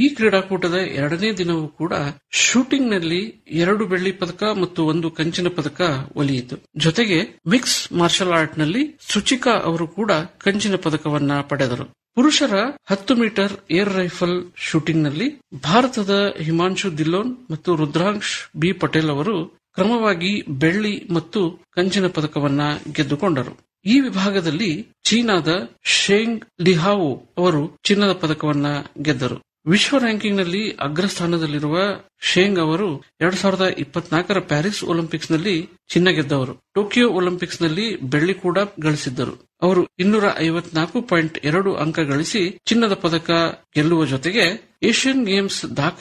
ಈ ಕ್ರೀಡಾಕೂಟದ ಎರಡನೇ ದಿನವೂ ಕೂಡ ಶೂಟಿಂಗ್ನಲ್ಲಿ ಎರಡು ಬೆಳ್ಳಿ ಪದಕ ಮತ್ತು ಒಂದು ಕಂಚಿನ ಪದಕ ಒಲಿಯಿತು ಜೊತೆಗೆ ಮಿಕ್ಸ್ ಮಾರ್ಷಲ್ ಆರ್ಟ್ನಲ್ಲಿ ಸುಚಿಕಾ ಅವರು ಕೂಡ ಕಂಚಿನ ಪದಕವನ್ನ ಪಡೆದರು ಪುರುಷರ ಹತ್ತು ಮೀಟರ್ ಏರ್ ರೈಫಲ್ ಶೂಟಿಂಗ್ನಲ್ಲಿ ಭಾರತದ ಹಿಮಾಂಶು ದಿಲ್ಲೋನ್ ಮತ್ತು ರುದ್ರಾಂಶ್ ಬಿ ಪಟೇಲ್ ಅವರು ಕ್ರಮವಾಗಿ ಬೆಳ್ಳಿ ಮತ್ತು ಕಂಚಿನ ಪದಕವನ್ನ ಗೆದ್ದುಕೊಂಡರು ಈ ವಿಭಾಗದಲ್ಲಿ ಚೀನಾದ ಶೇಂಗ್ ಲಿಹಾವೋ ಅವರು ಚಿನ್ನದ ಪದಕವನ್ನ ಗೆದ್ದರು ವಿಶ್ವ ರ್ಯಾಂಕಿಂಗ್ನಲ್ಲಿ ಅಗ್ರಸ್ಥಾನದಲ್ಲಿರುವ ಶೇಂಗ್ ಅವರು ಎರಡ್ ಸಾವಿರದ ಇಪ್ಪತ್ನಾಲ್ಕರ ಪ್ಯಾರಿಸ್ ಒಲಿಂಪಿಕ್ಸ್ನಲ್ಲಿ ಚಿನ್ನ ಗೆದ್ದವರು ಟೋಕಿಯೋ ಒಲಿಂಪಿಕ್ಸ್ನಲ್ಲಿ ಬೆಳ್ಳಿ ಕೂಡ ಗಳಿಸಿದ್ದರು ಅವರು ಇನ್ನೂರ ಐವತ್ನಾಲ್ಕು ಪಾಯಿಂಟ್ ಎರಡು ಅಂಕ ಗಳಿಸಿ ಚಿನ್ನದ ಪದಕ ಗೆಲ್ಲುವ ಜೊತೆಗೆ ಏಷ್ಯನ್ ಗೇಮ್ಸ್ ದಾಖಲೆ